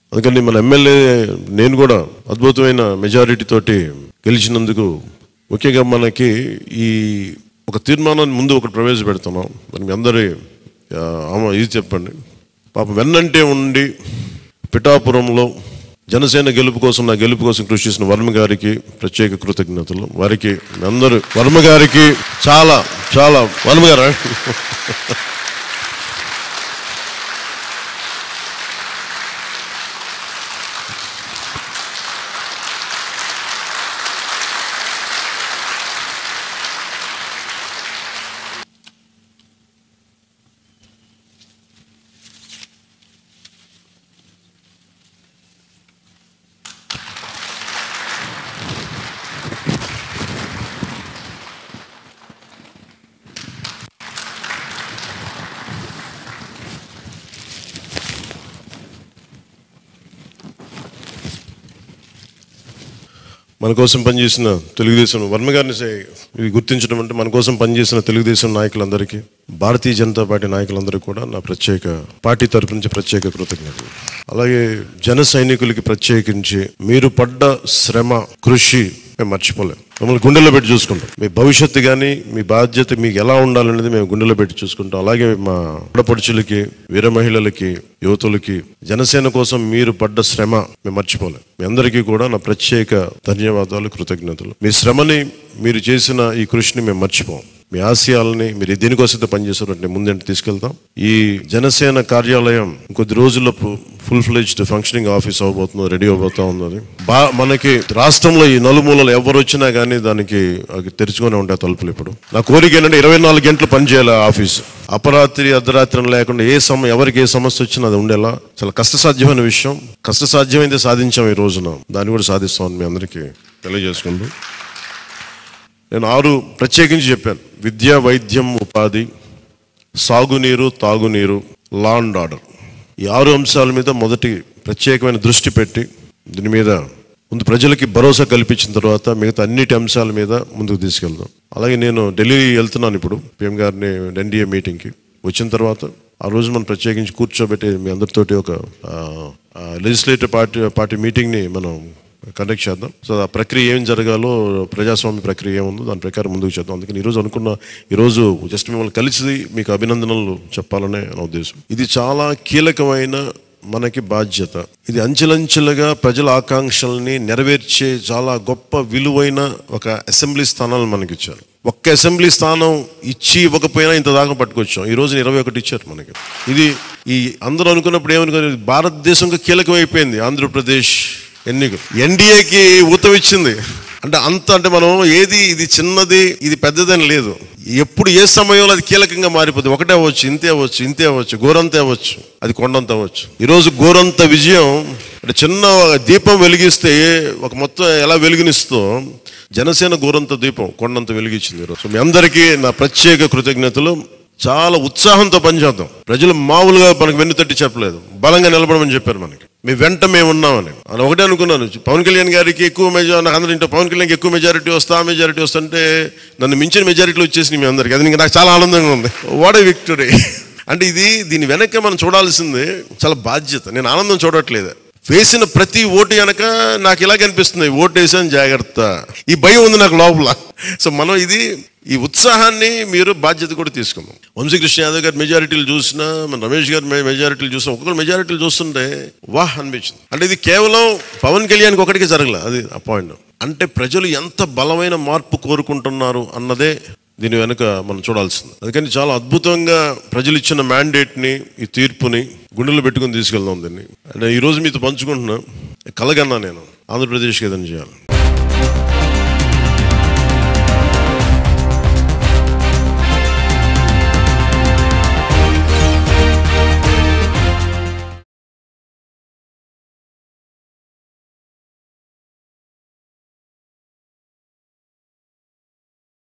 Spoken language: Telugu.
అందుకని మన ఎమ్మెల్యే నేను కూడా అద్భుతమైన మెజారిటీ తోటి గెలిచినందుకు ముఖ్యంగా మనకి ఈ ఒక తీర్మానాన్ని ముందు ఒకటి ప్రవేశపెడుతున్నాం మరి మీ అందరి ఆ, ఆమ- ఇది చెప్పండి పాపం వెన్నంటే ఉండి పిఠాపురంలో జనసేన గెలుపు కోసం నా గెలుపు కోసం కృషి చేసిన వర్మ గారికి ప్రత్యేక కృతజ్ఞతలు వారికి మీ అందరూ వర్మ గారికి చాలా చాలా వర్మ గారా మన కోసం పనిచేసిన తెలుగుదేశం వర్మ గారిని సే- ఇవి గుర్తించడం అంటే మన కోసం పనిచేసిన తెలుగుదేశం నాయకులందరికీ భారతీయ జనతా పార్టీ నాయకులందరికీ కూడా నా ప్రత్యేక పార్టీ తరపు నుంచి ప్రత్యేక కృతజ్ఞతలు అలాగే జన సైనికులకి ప్రత్యేకించి మీరు పడ్డ శ్రమ కృషి మేము మర్చిపోలేం మిమ్మల్ని గుండెల్లో పెట్టి చూసుకుంటాం మీ భవిష్యత్తు కానీ మీ బాధ్యత మీకు ఎలా ఉండాలనేది మేము గుండెల్లో పెట్టి చూసుకుంటాం అలాగే మా ఆడపడుచులకి వీర మహిళలకి యువతులకి జనసేన కోసం మీరు పడ్డ శ్రమ మేము మర్చిపోలేం మీ అందరికీ కూడా నా ప్రత్యేక ధన్యవాదాలు కృతజ్ఞతలు మీ శ్రమని మీరు చేసిన ఈ కృషిని మేము మర్చిపోం మీ ఆశయాలని మీరు దేనికోసం పనిచేశారు అంటే ముందంటే తీసుకెళ్తాం ఈ జనసేన కార్యాలయం కొద్ది రోజుల్లో ఫుల్ ఫ్లెజ్డ్ ఫంక్షనింగ్ ఆఫీస్ అవబోతుంది రెడీ అవబోతా ఉన్నది బా మనకి రాష్ట్రంలో ఈ నలుమూలలు ఎవరు వచ్చినా కానీ దానికి అవి తెరుచుకొని ఉంటాయి తలుపులు ఇప్పుడు నా కోరిక ఏంటంటే ఇరవై నాలుగు గంటలు పనిచేయాలి ఆ ఆఫీస్ అపరాత్రి అర్ధరాత్రి లేకుండా ఏ సమ ఎవరికి ఏ సమస్య వచ్చినా అది ఉండేలా చాలా కష్టసాధ్యమైన విషయం కష్టసాధ్యమైతే సాధించాం ఈ రోజున దాన్ని కూడా సాధిస్తామని మీ అందరికీ తెలియజేసుకుంటూ నేను ఆరు ప్రత్యేకించి చెప్పాను విద్య వైద్యం ఉపాధి సాగునీరు తాగునీరు లా అండ్ ఆర్డర్ ఈ ఆరు అంశాల మీద మొదటి ప్రత్యేకమైన దృష్టి పెట్టి దీని మీద ముందు ప్రజలకి భరోసా కల్పించిన తర్వాత మిగతా అన్నిటి అంశాల మీద ముందుకు తీసుకెళ్దాం అలాగే నేను ఢిల్లీ వెళ్తున్నాను ఇప్పుడు పిఎం గారిని ఎన్డీఏ మీటింగ్కి వచ్చిన తర్వాత ఆ రోజు మనం ప్రత్యేకించి కూర్చోబెట్టి మీ అందరితోటి ఒక లెజిస్లేటివ్ పార్టీ పార్టీ మీటింగ్ని మనం కండక్ట్ చేద్దాం సో ఆ ప్రక్రియ ఏం జరగాలో ప్రజాస్వామ్య ప్రక్రియ ఏముందో దాని ప్రకారం ముందుకు చేద్దాం అందుకని ఈరోజు అనుకున్న ఈరోజు జస్ట్ మిమ్మల్ని కలిసి మీకు అభినందనలు చెప్పాలనే నా ఉద్దేశం ఇది చాలా కీలకమైన మనకి బాధ్యత ఇది అంచెలంచెలుగా ప్రజల ఆకాంక్షల్ని నెరవేర్చే చాలా గొప్ప విలువైన ఒక అసెంబ్లీ స్థానాలు మనకి ఇచ్చారు ఒక్క అసెంబ్లీ స్థానం ఇచ్చి ఇవ్వకపోయినా ఇంత దాకా పట్టుకొచ్చాం ఈ రోజు ఇరవై ఒకటి ఇచ్చారు మనకి ఇది ఈ అందరూ అనుకున్నప్పుడు ఏమనుకున్నారు భారతదేశంగా కీలకమైపోయింది ఆంధ్రప్రదేశ్ ఎన్నికలు ఎన్డీఏకి ఊతం ఇచ్చింది అంటే అంత అంటే మనం ఏది ఇది చిన్నది ఇది పెద్దదని లేదు ఎప్పుడు ఏ సమయంలో అది కీలకంగా మారిపోతుంది ఒకటే అవ్వచ్చు ఇంతే అవ్వచ్చు ఇంతే అవ్వచ్చు గోరంతే అవ్వచ్చు అది కొండంత అవ్వచ్చు ఈరోజు గోరంత విజయం అంటే చిన్న దీపం వెలిగిస్తే ఒక మొత్తం ఎలా వెలుగునిస్తో జనసేన గోరంత దీపం కొండంత వెలిగించింది ఈరోజు సో మీ అందరికీ నా ప్రత్యేక కృతజ్ఞతలు చాలా ఉత్సాహంతో పనిచేద్దాం ప్రజలు మామూలుగా మనకు వెన్ను తట్టి చెప్పలేదు బలంగా నిలబడమని చెప్పారు మనకి మీ వెంట మేము ఉన్నామని అని ఒకటే అనుకున్నాను పవన్ కళ్యాణ్ గారికి ఎక్కువ మెజార్ నాకు అందరూ ఇంట్లో పవన్ కళ్యాణ్కి ఎక్కువ మెజారిటీ వస్తా ఆ మెజారిటీ వస్తుంటే నన్ను మించిన మెజారిటీలు వచ్చేసినాయి మీ అందరికి అది ఇంకా నాకు చాలా ఆనందంగా ఉంది వాట్ విక్టరీ అంటే ఇది దీని వెనక మనం చూడాల్సింది చాలా బాధ్యత నేను ఆనందం చూడట్లేదు వేసిన ప్రతి ఓటు వెనక నాకు ఇలాగ అనిపిస్తుంది ఓటు వేసాను జాగ్రత్త ఈ భయం ఉంది నాకు లోపల సో మనం ఇది ఈ ఉత్సాహాన్ని మీరు బాధ్యత కూడా తీసుకుందాం వంశీకృష్ణ యాదవ్ గారి మెజారిటీలు చూసినా మన రమేష్ గారి మె- మెజారిటీలు చూసినా ఒక్కొక్కరు మెజారిటీలు చూస్తుంటే వాహ్ అనిపించింది అంటే ఇది కేవలం పవన్ కళ్యాణ్కి ఒకటికి జరగలే అది ఆ పాయింట్ అంటే ప్రజలు ఎంత బలమైన మార్పు కోరుకుంటున్నారు అన్నదే దీని వెనుక మనం చూడాల్సింది అందుకని చాలా అద్భుతంగా ప్రజలు ఇచ్చిన మ్యాండేట్ని ఈ తీర్పుని గుండెలో పెట్టుకుని తీసుకెళ్దాం దీన్ని అంటే ఈ రోజు మీతో పంచుకుంటున్నా కలగన్నా నేను ఆంధ్రప్రదేశ్కి ఏదైనా చేయాలి